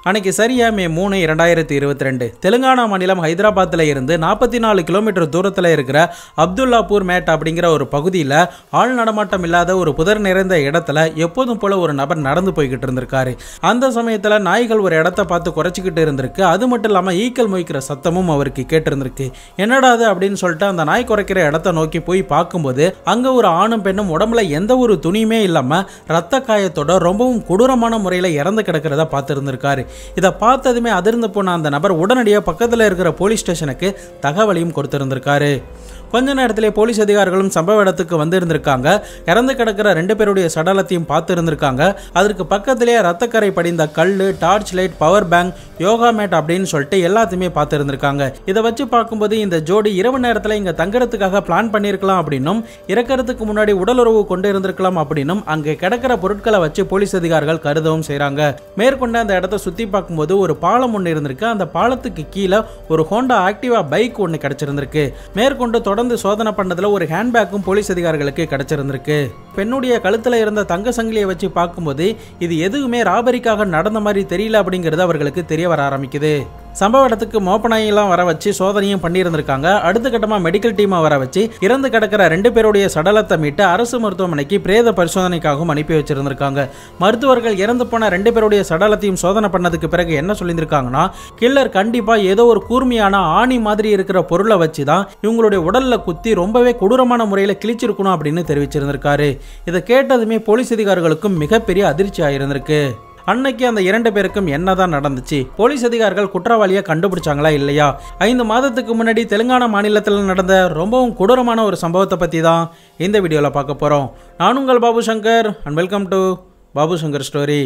அன்னைக்கு சரியா மே மூணு இரண்டாயிரத்தி இருபத்தி ரெண்டு தெலுங்கானா மாநிலம் ஹைதராபாத்தில் இருந்து நாற்பத்தி நாலு கிலோமீட்டர் தூரத்தில் இருக்கிற அப்துல்லாப்பூர் மேட் அப்படிங்கிற ஒரு பகுதியில் ஆள் நடமாட்டம் இல்லாத ஒரு புதர் நிறைந்த இடத்துல எப்போதும் போல ஒரு நபர் நடந்து போய்கிட்டு இருந்திருக்காரு அந்த சமயத்தில் நாய்கள் ஒரு இடத்த பார்த்து குறைச்சிக்கிட்டு இருந்திருக்கு அது மட்டும் இல்லாமல் ஈக்கள் மொய்க்கிற சத்தமும் அவருக்கு கேட்டிருந்திருக்கு என்னடா அது அப்படின்னு சொல்லிட்டு அந்த நாய் குறைக்கிற இடத்த நோக்கி போய் பார்க்கும்போது அங்கே ஒரு ஆணும் பெண்ணும் உடம்புல எந்த ஒரு துணியுமே இல்லாமல் ரத்த காயத்தோட ரொம்பவும் கொடூரமான முறையில் இறந்து கிடக்கிறத பார்த்துருந்துருக்காரு இதை பார்த்ததுமே அதிர்ந்து போன அந்த நபர் உடனடியாக பக்கத்தில் இருக்கிற போலீஸ் ஸ்டேஷனுக்கு தகவலையும் கொடுத்திருந்திருக்காரு கொஞ்ச நேரத்திலே போலீஸ் அதிகாரிகளும் சம்பவ இடத்துக்கு வந்திருந்திருக்காங்க இறந்து கிடக்கிற ரெண்டு பேருடைய சடலத்தையும் பார்த்து இருந்திருக்காங்க அதற்கு பக்கத்திலேயே ரத்தக்கரை படிந்த கல் torch light power bank yoga mat அப்படின்னு சொல்லிட்டு எல்லாத்தையுமே பார்த்து இருந்திருக்காங்க இதை வச்சு பார்க்கும்போது இந்த ஜோடி இரவு நேரத்தில் இங்கே தங்குறதுக்காக பிளான் பண்ணியிருக்கலாம் அப்படின்னும் இறக்கறதுக்கு முன்னாடி உடலுறவு கொண்டு இருந்திருக்கலாம் அப்படின்னும் அங்கே கிடக்கிற பொருட்களை வச்சு போலீஸ் அதிகாரிகள் கருதவும் செய்கிறாங்க மேற்கொண்டு அந்த இடத்த சுற்றி பார்க்கும்போது ஒரு பாலம் ஒன்று இருந்திருக்கு அந்த பாலத்துக்கு கீழே ஒரு ஹோண்டா ஆக்டிவா பைக் ஒன்று கிடைச்சிருந்திருக்கு மேற்கொண்டு தொடர்ந்து சோதனை பண்ணதுல ஒரு ஹேண்ட்பேக்கும் போலீஸ் அதிகாரிகளுக்கு கிடைச்சிருந்திருக்கு பெண்ணுடைய கழுத்துல இருந்த தங்க சங்கிலியை வச்சு பார்க்கும்போது இது எதுவுமே ராபரிக்காக நடந்த மாதிரி தெரியல அப்படிங்கிறது அவர்களுக்கு தெரிய வர ஆரம்பிக்குது சம்பவ இடத்துக்கு மோப்பனாயெல்லாம் வர வச்சு சோதனையும் பண்ணியிருந்திருக்காங்க அடுத்த கட்டமாக மெடிக்கல் டீமை வர வச்சு இறந்து கிடக்கிற ரெண்டு பேருடைய சடலத்தை மீட்டு அரசு மருத்துவமனைக்கு பிரேத பரிசோதனைக்காகவும் அனுப்பி வச்சிருந்திருக்காங்க மருத்துவர்கள் இறந்து போன ரெண்டு பேருடைய சடலத்தையும் சோதனை பண்ணதுக்கு பிறகு என்ன சொல்லியிருக்காங்கன்னா கில்லர் கண்டிப்பாக ஏதோ ஒரு கூர்மையான ஆணி மாதிரி இருக்கிற பொருளை வச்சு தான் இவங்களுடைய உடல்ல குத்தி ரொம்பவே கொடூரமான முறையில் கிழிச்சிருக்கணும் அப்படின்னு தெரிவிச்சிருந்திருக்காரு இதை கேட்டதுமே போலீஸ் அதிகாரிகளுக்கும் மிகப்பெரிய அதிர்ச்சி ஆயிருந்திருக்கு அன்னைக்கு அந்த இரண்டு பேருக்கும் என்னதான் நடந்துச்சு போலீஸ் அதிகாரிகள் குற்றவாளியை கண்டுபிடிச்சாங்களா இல்லையா ஐந்து மாதத்துக்கு முன்னாடி தெலுங்கானா மாநிலத்தில் நடந்த ரொம்பவும் கொடூரமான ஒரு சம்பவத்தை பற்றி தான் இந்த வீடியோவில் பார்க்க போகிறோம் நான் உங்கள் Babu Shankar and welcome to Babu Shankar story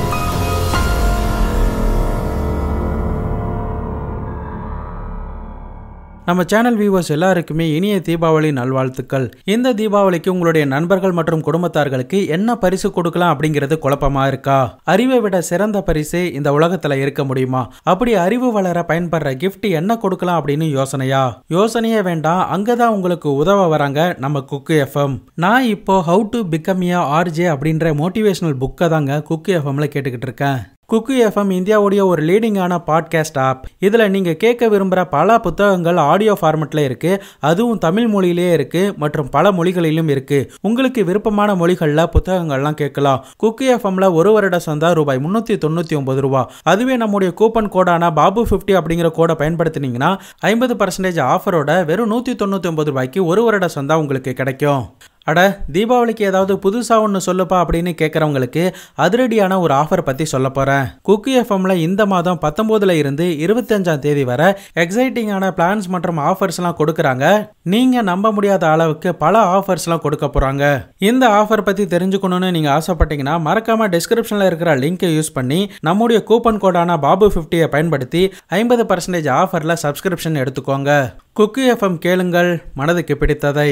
நம்ம சேனல் வியூவர்ஸ் எல்லாருக்குமே இனிய தீபாவளி நல்வாழ்த்துக்கள் இந்த தீபாவளிக்கு உங்களுடைய நண்பர்கள் மற்றும் குடும்பத்தார்களுக்கு என்ன பரிசு கொடுக்கலாம் அப்படிங்கிறது குழப்பமா இருக்கா அறிவை விட சிறந்த பரிசு இந்த உலகத்துல இருக்க முடியுமா அப்படி அறிவு வளர பயன்படுற கிஃப்ட் என்ன கொடுக்கலாம் அப்படின்னு யோசனையா யோசனையே வேண்டாம் அங்கதான் உங்களுக்கு உதவ வராங்க நம்ம குக்கு எஃப்எம் நான் இப்போ how to become a RJ அப்படின்ற மோட்டிவேஷனல் புக்கை தாங்க குக்கு எஃப்எம்ல கேட்டுக்கிட்டு இருக்கேன் குக்கு எஃப்எம் இந்தியாவுடைய ஒரு லீடிங்கான பாட்காஸ்ட் ஆப் இதில் நீங்கள் கேட்க விரும்புகிற பல புத்தகங்கள் ஆடியோ ஃபார்மெட்டில் இருக்குது அதுவும் தமிழ் மொழியிலே இருக்குது மற்றும் பல மொழிகளிலும் இருக்குது உங்களுக்கு விருப்பமான மொழிகளில் புத்தகங்கள்லாம் கேட்கலாம் குக்கு எஃப்எம்ல ஒரு வருட சந்தா ரூபாய் முந்நூற்றி தொண்ணூற்றி ஒன்பது ரூபா அதுவே நம்முடைய கூப்பன் கோடான பாபு ஃபிஃப்டி அப்படிங்கிற கோடை பயன்படுத்தினீங்கன்னா ஐம்பது பர்சன்டேஜ் ஆஃபரோட வெறும் நூற்றி தொண்ணூற்றி ஒன்பது ரூபாய்க்கு ஒரு வருட சந்தா உங்களுக்கு கிடைக்கும் அட தீபாவளிக்கு ஏதாவது புதுசாக ஒன்று சொல்லுப்பா அப்படின்னு கேட்குறவங்களுக்கு அதிரடியான ஒரு ஆஃபர் பற்றி சொல்ல போகிறேன் குக்கி எஃப்எம்ல இந்த மாதம் பத்தொம்போதுல இருந்து இருபத்தஞ்சாம் தேதி வரை எக்ஸைட்டிங்கான பிளான்ஸ் மற்றும் ஆஃபர்ஸ்லாம் கொடுக்குறாங்க நீங்கள் நம்ப முடியாத அளவுக்கு பல ஆஃபர்ஸ்லாம் கொடுக்க போகிறாங்க இந்த ஆஃபர் பற்றி தெரிஞ்சுக்கணும்னு நீங்கள் ஆசைப்பட்டீங்கன்னா மறக்காமல் டிஸ்கிரிப்ஷனில் இருக்கிற லிங்கை யூஸ் பண்ணி நம்முடைய கூப்பன் கோடான பாபு ஃபிஃப்டியை பயன்படுத்தி ஐம்பது பர்சன்டேஜ் ஆஃபரில் சப்ஸ்கிரிப்ஷன் எடுத்துக்கோங்க குக்கி எஃப்எம் கேளுங்கள் மனதுக்கு பிடித்ததை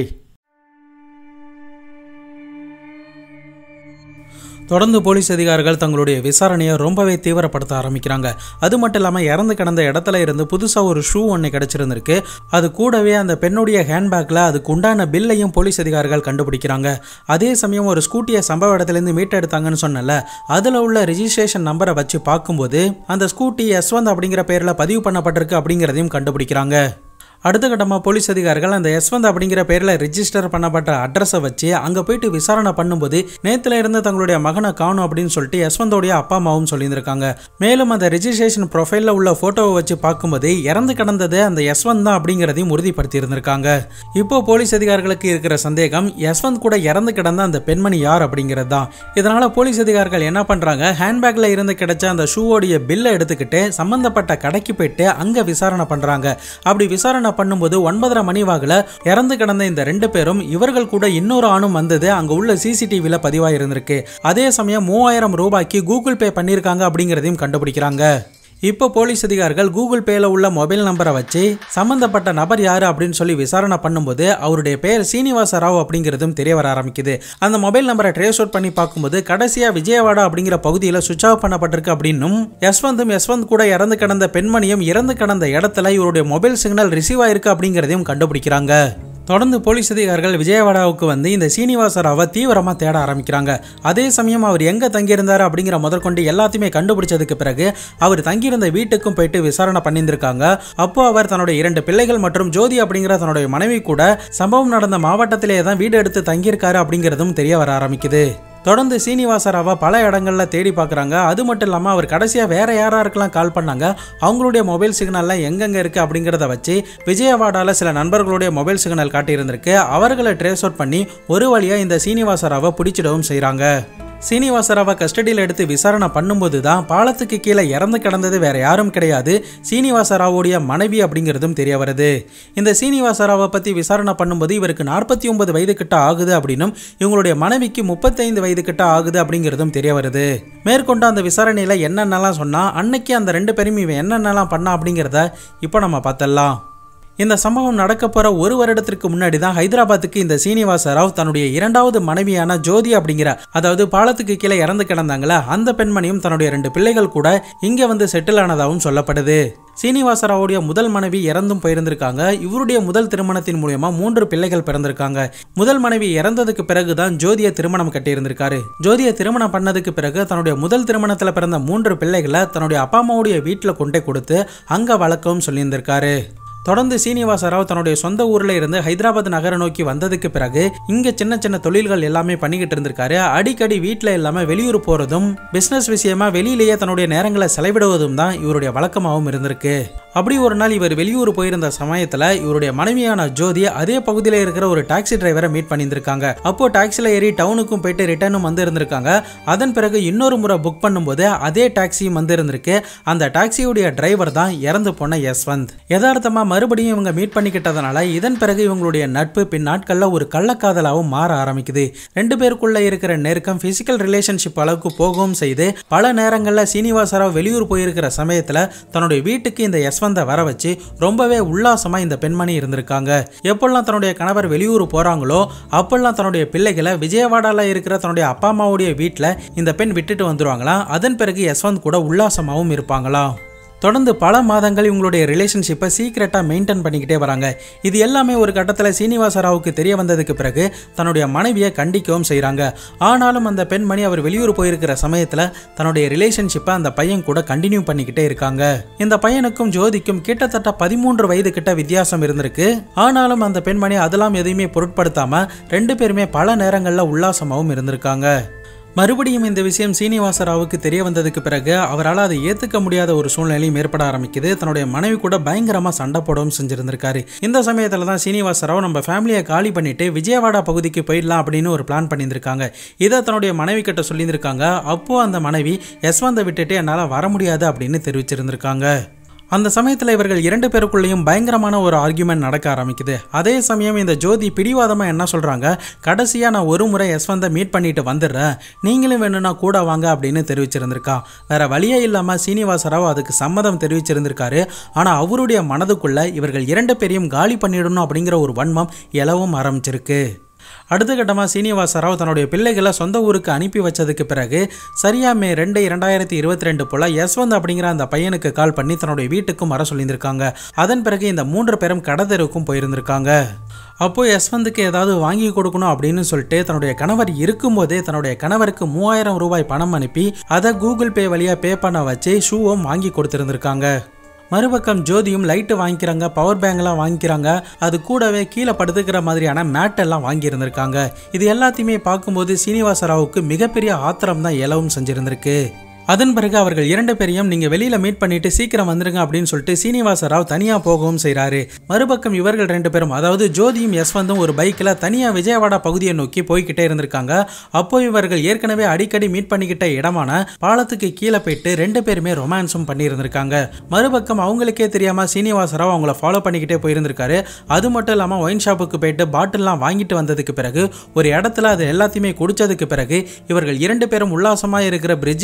தொடர்ந்து போலீஸ் அதிகாரிகள் தங்களுடைய விசாரணையை ரொம்பவே தீவிரப்படுத்த ஆரம்பிக்கிறாங்க அது மட்டும் இல்லாமல் இறந்து கிடந்த இடத்துல இருந்து புதுசாக ஒரு ஷூ ஒன்று கிடச்சிருந்திருக்கு அது கூடவே அந்த பெண்ணுடைய ஹேண்ட்பேக்கில் அதுக்கு உண்டான பில்லையும் போலீஸ் அதிகாரிகள் கண்டுபிடிக்கிறாங்க அதே சமயம் ஒரு ஸ்கூட்டியை சம்பவ இடத்துலேருந்து மீட்டெடுத்தாங்கன்னு சொன்னல அதில் உள்ள ரிஜிஸ்ட்ரேஷன் நம்பரை வச்சு பார்க்கும்போது அந்த ஸ்கூட்டி யஸ்வந்த் அப்படிங்கிற பேரில் பதிவு பண்ணப்பட்டிருக்கு அப்படிங்கிறதையும் கண்டுபிடிக்கிறாங்க அடுத்த கட்டமாக போலீஸ் அதிகாரிகள் அந்த யஸ்வந்த் அப்படிங்கிற பேரில் ரிஜிஸ்டர் பண்ணப்பட்ட அட்ரஸை வச்சு அங்கே போயிட்டு விசாரணை பண்ணும்போது நேத்துல இருந்து தங்களுடைய மகனை காணும் அப்படின்னு சொல்லிட்டு யஸ்வந்தோடைய அப்பா அம்மாவும் சொல்லியிருந்திருக்காங்க மேலும் அந்த ரெஜிஸ்ட்ரேஷன் ப்ரொஃபைலில் உள்ள ஃபோட்டோவை வச்சு பார்க்கும்போது இறந்து கிடந்தது அந்த யஸ்வந்த் தான் அப்படிங்கிறதையும் உறுதிப்படுத்தி இருந்திருக்காங்க இப்போ போலீஸ் அதிகாரிகளுக்கு இருக்கிற சந்தேகம் யஸ்வந்த் கூட இறந்து கிடந்த அந்த பெண்மணி யார் அப்படிங்கிறது தான் இதனால போலீஸ் அதிகாரிகள் என்ன பண்றாங்க ஹேண்ட்பேக்ல இருந்து கிடைச்ச அந்த ஷூவோடைய பில்லை எடுத்துக்கிட்டு சம்பந்தப்பட்ட கடைக்கு போயிட்டு அங்க விசாரணை பண்றாங்க அப்படி விசாரணை பண்ணும்போது ஒன்பதரை மணி வாக்குல இறந்து கிடந்த இந்த ரெண்டு பேரும் இவர்கள் கூட இன்னொரு ஆணும் வந்தது அங்க உள்ள சிசிடிவில பதிவாயிருந்திருக்கு அதே சமயம் மூவாயிரம் ரூபாய்க்கு கூகுள் பே பண்ணியிருக்காங்க அப்படிங்கிறதையும் கண்டுபிடிக்கிறாங்க இப்போ போலீஸ் அதிகாரிகள் கூகுள் பேல உள்ள மொபைல் நம்பரை வச்சு சம்பந்தப்பட்ட நபர் யாரு அப்படின்னு சொல்லி விசாரணை பண்ணும்போது அவருடைய பேர் சீனிவாச ராவ் அப்படிங்கிறதும் தெரிய வர ஆரம்பிக்குது அந்த மொபைல் நம்பரை ட்ரேஸ் அவுட் பண்ணி பார்க்கும்போது கடைசியா விஜயவாடா அப்படிங்கிற பகுதியில் சுவிச் ஆஃப் பண்ணப்பட்டிருக்கு அப்படின்னும் யஸ்வந்தும் யஸ்வந்த் கூட இறந்து கிடந்த பெண்மணியும் இறந்து கிடந்த இடத்துல இவருடைய மொபைல் சிக்னல் ரிசீவ் ஆயிருக்கு அப்படிங்கிறதையும் கண்டுபிடிக்கிறாங்க தொடர்ந்து போலீஸ் அதிகாரிகள் விஜயவாடாவுக்கு வந்து இந்த சீனிவாச ராவை தீவிரமாக தேட ஆரம்பிக்கிறாங்க அதே சமயம் அவர் எங்கே தங்கியிருந்தார் அப்படிங்கிற முதற்கொண்டு எல்லாத்தையுமே கண்டுபிடிச்சதுக்கு பிறகு அவர் தங்கியிருந்த வீட்டுக்கும் போயிட்டு விசாரணை பண்ணியிருந்திருக்காங்க அப்போ அவர் தன்னுடைய இரண்டு பிள்ளைகள் மற்றும் ஜோதி அப்படிங்கிற தன்னுடைய மனைவி கூட சம்பவம் நடந்த மாவட்டத்திலே தான் வீடு எடுத்து தங்கியிருக்காரு அப்படிங்கிறதும் தெரிய வர ஆரம்பிக்குது தொடர்ந்து சீனிவாசராவை பல இடங்கள்ல தேடி பார்க்குறாங்க அது மட்டும் இல்லாமல் அவர் கடைசியாக வேற யாராருக்கெல்லாம் கால் பண்ணாங்க அவங்களுடைய மொபைல் சிக்னல்லாம் எங்கெங்க இருக்கு அப்படிங்கிறத வச்சு விஜயவாடால சில நண்பர்களுடைய மொபைல் சிக்னல் காட்டியிருந்திருக்கு அவர்களை ட்ரேஸ் அவுட் பண்ணி ஒரு வழியாக இந்த சீனிவாசராவை பிடிச்சிடவும் செய்கிறாங்க சீனிவாசராவை கஸ்டடியில் எடுத்து விசாரணை பண்ணும்போது தான் பாலத்துக்கு கீழே இறந்து கிடந்தது வேற யாரும் கிடையாது சீனிவாசராவுடைய மனைவி அப்படிங்கிறதும் தெரிய வருது இந்த சீனிவாசராவை பற்றி விசாரணை பண்ணும்போது இவருக்கு நாற்பத்தி ஒன்பது வயது கிட்ட ஆகுது அப்படின்னும் இவங்களுடைய மனைவிக்கு முப்பத்தைந்து வயது கிட்ட ஆகுது அப்படிங்கிறதும் தெரிய வருது மேற்கொண்டு அந்த விசாரணையில் என்னென்னலாம் சொன்னால் அன்னைக்கு அந்த ரெண்டு பேரும் இவன் என்னென்னலாம் பண்ணா அப்படிங்கிறத இப்போ நம்ம பார்த்தலாம் இந்த சம்பவம் நடக்க போற ஒரு வருடத்திற்கு முன்னாடி தான் ஹைதராபாத்துக்கு இந்த சீனிவாச ராவ் தன்னுடைய இரண்டாவது மனைவியான ஜோதி அப்படிங்கிற அதாவது பாலத்துக்கு கீழே இறந்து கிடந்தாங்களே அந்த பெண்மணியும் தன்னுடைய ரெண்டு பிள்ளைகள் கூட இங்க வந்து செட்டில் ஆனதாகவும் சொல்லப்படுது சீனிவாசராவுடைய முதல் மனைவி இறந்தும் போயிருந்திருக்காங்க இவருடைய முதல் திருமணத்தின் மூலியமா மூன்று பிள்ளைகள் பிறந்திருக்காங்க முதல் மனைவி இறந்ததுக்கு பிறகுதான் ஜோதியை திருமணம் கட்டியிருந்திருக்காரு ஜோதியை திருமணம் பண்ணதுக்கு பிறகு தன்னுடைய முதல் திருமணத்துல பிறந்த மூன்று பிள்ளைகளை தன்னுடைய அப்பா அம்மாவுடைய வீட்டில் கொண்டே கொடுத்து அங்க வளர்க்கவும் சொல்லியிருந்திருக்காரு தொடர்ந்து சீனிவாச ராவ் தன்னுடைய சொந்த ஊர்ல இருந்து ஹைதராபாத் நகரை நோக்கி வந்ததுக்கு பிறகு இங்க சின்ன சின்ன தொழில்கள் எல்லாமே பண்ணிக்கிட்டு இருந்திருக்காரு அடிக்கடி வீட்டில் இல்லாம வெளியூர் போறதும் பிசினஸ் விஷயமா வெளியிலேயே தன்னுடைய நேரங்களை செலவிடுவதும் தான் இவருடைய வழக்கமாகவும் இருந்திருக்கு அப்படி ஒரு நாள் இவர் வெளியூர் போயிருந்த சமயத்துல இவருடைய மனைவியான ஜோதி அதே பகுதியில் இருக்கிற ஒரு டாக்ஸி டிரைவரை மீட் பண்ணியிருந்திருக்காங்க அப்போ டாக்ஸில ஏறி டவுனுக்கும் போயிட்டு ரிட்டர்னும் வந்து இருந்திருக்காங்க அதன் பிறகு இன்னொரு முறை புக் பண்ணும்போது அதே டாக்ஸியும் வந்து இருந்திருக்கு அந்த டாக்ஸியுடைய டிரைவர் தான் இறந்து போன யஸ்வந்த் யதார்த்தமா மறுபடியும் இவங்க மீட் பண்ணிக்கிட்டதுனால இதன் பிறகு இவங்களுடைய நட்பு பின் நாட்கள்ல ஒரு கள்ளக்காதலாகவும் மாற ஆரம்பிக்குது ரெண்டு பேருக்குள்ள இருக்கிற நெருக்கம் பிசிக்கல் ரிலேஷன்ஷிப் அளவுக்கு போகவும் செய்து பல நேரங்களில் சீனிவாசராவ் வெளியூர் போயிருக்கிற சமயத்துல தன்னுடைய வீட்டுக்கு இந்த யஸ்வந்தை வர வச்சு ரொம்பவே உல்லாசமா இந்த பெண்மணி இருந்திருக்காங்க எப்பெல்லாம் தன்னுடைய கணவர் வெளியூர் போறாங்களோ அப்பெல்லாம் தன்னுடைய பிள்ளைகளை விஜயவாடால இருக்கிற தன்னுடைய அப்பா அம்மாவுடைய வீட்டில் இந்த பெண் விட்டுட்டு வந்துருவாங்களாம் அதன் பிறகு யஸ்வந்த் கூட உல்லாசமாகவும் இருப்பாங்களாம் தொடர்ந்து பல மாதங்கள் இவங்களுடைய ரிலேஷன்ஷிப்பை சீக்கிரட்டாக மெயின்டைன் பண்ணிக்கிட்டே வராங்க இது எல்லாமே ஒரு கட்டத்தில் சீனிவாச ராவுக்கு தெரிய வந்ததுக்கு பிறகு தன்னுடைய மனைவியை கண்டிக்கவும் செய்கிறாங்க ஆனாலும் அந்த பெண்மணி அவர் வெளியூர் போயிருக்கிற சமயத்தில் தன்னுடைய ரிலேஷன்ஷிப்பை அந்த பையன் கூட கண்டினியூ பண்ணிக்கிட்டே இருக்காங்க இந்த பையனுக்கும் ஜோதிக்கும் கிட்டத்தட்ட பதிமூன்று வயது கிட்ட வித்தியாசம் இருந்திருக்கு ஆனாலும் அந்த பெண்மணி அதெல்லாம் எதையுமே பொருட்படுத்தாம ரெண்டு பேருமே பல நேரங்களில் உல்லாசமாகவும் இருந்திருக்காங்க மறுபடியும் இந்த விஷயம் சீனிவாச ராவுக்கு தெரிய வந்ததுக்கு பிறகு அவரால் அதை ஏற்றுக்க முடியாத ஒரு சூழ்நிலையும் ஏற்பட ஆரம்பிக்குது தன்னுடைய மனைவி கூட பயங்கரமாக சண்டை போடவும் செஞ்சிருந்திருக்காரு இந்த சமயத்தில் தான் சீனிவாச ராவ் நம்ம ஃபேமிலியை காலி பண்ணிட்டு விஜயவாடா பகுதிக்கு போயிடலாம் அப்படின்னு ஒரு பிளான் பண்ணியிருந்திருக்காங்க இதை தன்னுடைய மனைவி கிட்ட சொல்லியிருந்திருக்காங்க அப்போ அந்த மனைவி யஸ்வந்தை விட்டுட்டு என்னால் வர முடியாது அப்படின்னு தெரிவிச்சிருந்திருக்காங்க அந்த சமயத்தில் இவர்கள் இரண்டு பேருக்குள்ளேயும் பயங்கரமான ஒரு ஆர்கியூமெண்ட் நடக்க ஆரம்பிக்குது அதே சமயம் இந்த ஜோதி பிடிவாதமாக என்ன சொல்கிறாங்க கடைசியாக நான் ஒரு முறை யஸ்வந்தை மீட் பண்ணிட்டு வந்துடுறேன் நீங்களும் வேணும்னா கூட வாங்க அப்படின்னு தெரிவிச்சிருந்திருக்கா வேற வழியே இல்லாமல் சீனிவாசராவ் அதுக்கு சம்மதம் தெரிவிச்சிருந்திருக்காரு ஆனால் அவருடைய மனதுக்குள்ள இவர்கள் இரண்டு பேரையும் காலி பண்ணிடணும் அப்படிங்கிற ஒரு வன்மம் எழவும் ஆரம்பிச்சிருக்கு அடுத்த கட்டமாக சீனிவாச ராவ் தன்னுடைய பிள்ளைகளை சொந்த ஊருக்கு அனுப்பி வச்சதுக்கு பிறகு சரியா மே ரெண்டு இரண்டாயிரத்தி இருபத்தி ரெண்டு போல யஸ்வந்த் அப்படிங்கிற அந்த பையனுக்கு கால் பண்ணி தன்னுடைய வீட்டுக்கும் வர சொல்லியிருந்திருக்காங்க அதன் பிறகு இந்த மூன்று பேரும் கடத்தெருவுக்கும் போயிருந்திருக்காங்க அப்போ யஸ்வந்துக்கு ஏதாவது வாங்கி கொடுக்கணும் அப்படின்னு சொல்லிட்டு தன்னுடைய கணவர் இருக்கும்போதே தன்னுடைய கணவருக்கு மூவாயிரம் ரூபாய் பணம் அனுப்பி அதை கூகுள் பே வழியாக பே பண்ண வச்சு ஷூவும் வாங்கி கொடுத்துருந்துருக்காங்க மறுபக்கம் ஜோதியும் லைட்டு வாங்கிக்கிறாங்க பவர் பேங்க்லாம் வாங்கிக்கிறாங்க அது கூடவே கீழே படுத்துக்கிற மாதிரியான மேட் எல்லாம் வாங்கியிருந்திருக்காங்க இது எல்லாத்தையுமே பார்க்கும்போது சீனிவாச ராவுக்கு மிகப்பெரிய ஆத்திரம் தான் எழவும் செஞ்சிருந்திருக்கு அதன் பிறகு அவர்கள் இரண்டு பேரையும் நீங்க வெளியில மீட் பண்ணிட்டு சீக்கிரம் வந்துருங்க அப்படின்னு சொல்லிட்டு சீனிவாச ராவ் தனியா போகவும் செய்றாரு மறுபக்கம் இவர்கள் ரெண்டு பேரும் அதாவது ஜோதியும் யஸ்வந்தும் ஒரு பைக்ல தனியா விஜயவாடா பகுதியை நோக்கி போய்கிட்டே இருந்திருக்காங்க அப்போ இவர்கள் ஏற்கனவே அடிக்கடி மீட் பண்ணிக்கிட்ட இடமான பாலத்துக்கு கீழே போயிட்டு ரெண்டு பேருமே ரொமான்ஸும் பண்ணியிருந்திருக்காங்க மறுபக்கம் அவங்களுக்கே தெரியாம சீனிவாச ராவ் அவங்கள ஃபாலோ பண்ணிக்கிட்டே போயிருந்திருக்காரு அது மட்டும் இல்லாம ஒயின் ஷாப்புக்கு போயிட்டு பாட்டில்லாம் வாங்கிட்டு வந்ததுக்கு பிறகு ஒரு இடத்துல அது எல்லாத்தையுமே குடிச்சதுக்கு பிறகு இவர்கள் இரண்டு பேரும் உல்லாசமா இருக்கிற பிரிட்ஜுக்கு கீழே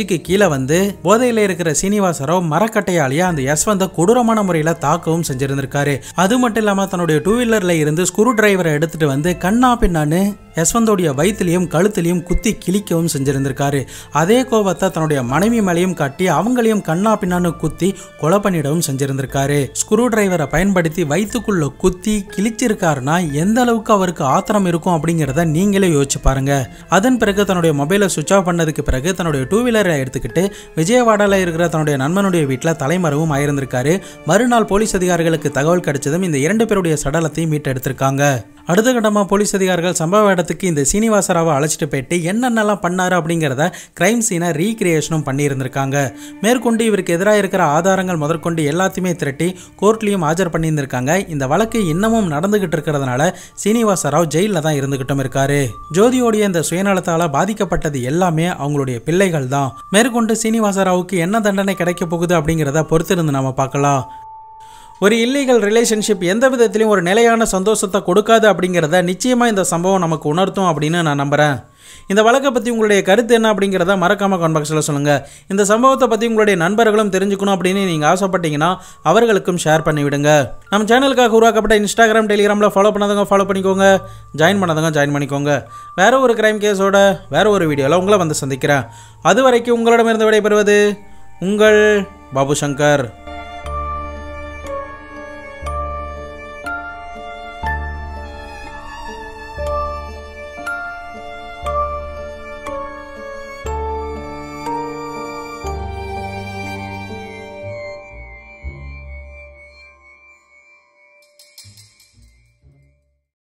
வந்து போதையில இருக்கிற சீனிவாசராவ் மரக்கட்டையாலேயே அந்த யஸ்வந்த கொடூரமான முறையில தாக்கவும் செஞ்சிருந்திருக்காரு அது மட்டும் இல்லாம தன்னுடைய டூ வீலர்ல இருந்து ஸ்க்ரூ டிரைவரை எடுத்துட்டு வந்து கண்ணா பின்னான்னு யஸ்வந்தோடைய வயிற்றுலையும் கழுத்துலையும் குத்தி கிழிக்கவும் செஞ்சிருந்திருக்காரு அதே கோபத்தை தன்னுடைய மனைவி மேலையும் காட்டி அவங்களையும் கண்ணா பின்னான்னு குத்தி கொலை பண்ணிடவும் செஞ்சிருந்திருக்காரு ஸ்க்ரூ டிரைவரை பயன்படுத்தி வயிற்றுக்குள்ள குத்தி கிழிச்சிருக்காருன்னா எந்த அளவுக்கு அவருக்கு ஆத்திரம் இருக்கும் அப்படிங்கிறத நீங்களே யோசிச்சு பாருங்க அதன் பிறகு தன்னுடைய மொபைலை சுவிச் ஆஃப் பண்ணதுக்கு பிறகு தன்னுடைய டூ வீலரை எடுத்துக்கிட்டு விஜயவாடால இருக்கிற தன்னுடைய நண்பனுடைய வீட்டில் தலைமறைவும் ஆயிருந்திருக்காரு மறுநாள் போலீஸ் அதிகாரிகளுக்கு தகவல் கிடைச்சதும் இந்த இரண்டு பேருடைய சடலத்தையும் மீட்டெடுத்திருக்காங்க அடுத்த கட்டமாக போலீஸ் அதிகாரிகள் சம்பவ இடத்துக்கு இந்த சீனிவாசராவை அழைச்சிட்டு போயிட்டு என்னென்னலாம் பண்ணாரு அப்படிங்கிறத கிரைம் சீனை ரீக்ரியேஷனும் பண்ணியிருந்திருக்காங்க மேற்கொண்டு இவருக்கு எதிராக இருக்கிற ஆதாரங்கள் முதற்கொண்டு எல்லாத்தையுமே திரட்டி கோர்ட்லையும் ஆஜர் பண்ணியிருந்திருக்காங்க இந்த வழக்கு இன்னமும் நடந்துகிட்டு இருக்கிறதுனால சீனிவாசராவ் ஜெயிலில் தான் இருந்துகிட்டும் இருக்காரு ஜோதியோடைய இந்த சுயநலத்தால் பாதிக்கப்பட்டது எல்லாமே அவங்களுடைய பிள்ளைகள் தான் மேற்கொண்டு சீனிவாசராவுக்கு என்ன தண்டனை கிடைக்க போகுது அப்படிங்கிறத பொறுத்திருந்து நாம பார்க்கலாம் ஒரு இல்லீகல் ரிலேஷன்ஷிப் எந்த விதத்திலையும் ஒரு நிலையான சந்தோஷத்தை கொடுக்காது அப்படிங்கிறத நிச்சயமாக இந்த சம்பவம் நமக்கு உணர்த்தும் அப்படின்னு நான் நம்புகிறேன் இந்த வழக்கை பற்றி உங்களுடைய கருத்து என்ன அப்படிங்கிறத மறக்காமல் கான்பாக்ஸில் சொல்லுங்கள் இந்த சம்பவத்தை பற்றி உங்களுடைய நண்பர்களும் தெரிஞ்சுக்கணும் அப்படின்னு நீங்கள் ஆசைப்பட்டீங்கன்னா அவர்களுக்கும் ஷேர் பண்ணி விடுங்க நம்ம சேனலுக்காக உருவாக்கப்பட்ட இன்ஸ்டாகிராம் டெலிகிராமில் ஃபாலோ பண்ணாதவங்க ஃபாலோ பண்ணிக்கோங்க ஜாயின் பண்ணாதவங்க ஜாயின் பண்ணிக்கோங்க வேற ஒரு கிரைம் கேஸோட வேற ஒரு வீடியோவில் உங்களை வந்து சந்திக்கிறேன் அது வரைக்கும் உங்களிடமிருந்து விடைபெறுவது உங்கள் பாபு சங்கர்